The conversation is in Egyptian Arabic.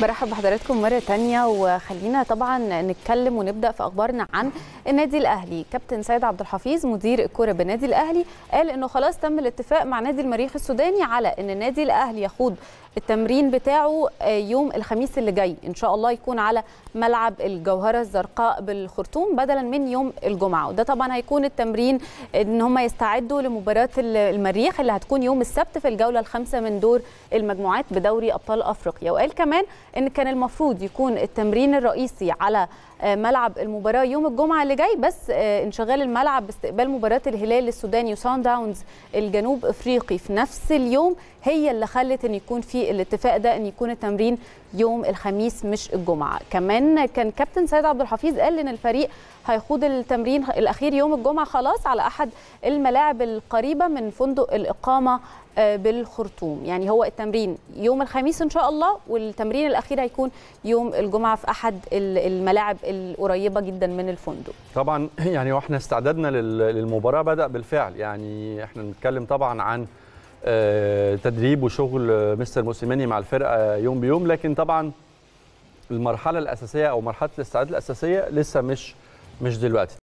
برحب بحضراتكم مرة تانية وخلينا طبعا نتكلم ونبدأ في أخبارنا عن النادي الأهلي كابتن سيد عبد الحفيظ مدير الكرة بالنادي الأهلي قال إنه خلاص تم الاتفاق مع نادي المريخ السوداني على إن النادي الأهلي يخوض التمرين بتاعه يوم الخميس اللي جاي إن شاء الله يكون على ملعب الجوهرة الزرقاء بالخرطوم بدلا من يوم الجمعة وده طبعا هيكون التمرين إن هم يستعدوا لمباراة المريخ اللي هتكون يوم السبت في الجولة الخامسة من دور المجموعات بدوري أبطال أفريقيا وقال كمان ان كان المفروض يكون التمرين الرئيسي على ملعب المباراه يوم الجمعه اللي جاي بس انشغال الملعب باستقبال مباراه الهلال السوداني وسان داونز الجنوب افريقي في نفس اليوم هي اللي خلت ان يكون في الاتفاق ده ان يكون التمرين يوم الخميس مش الجمعه كمان كان كابتن سيد عبد الحفيظ قال ان الفريق هيخوض التمرين الاخير يوم الجمعه خلاص على احد الملاعب القريبه من فندق الاقامه بالخرطوم يعني هو التمرين يوم الخميس ان شاء الله والتمرين الاخير هيكون يوم الجمعه في احد الملاعب القريبه جدا من الفندق طبعا يعني واحنا استعدادنا للمباراه بدا بالفعل يعني احنا بنتكلم طبعا عن تدريب وشغل مستر موسيماني مع الفرقه يوم بيوم لكن طبعا المرحله الاساسيه او مرحله الاستعداد الاساسيه لسه مش مش دلوقتي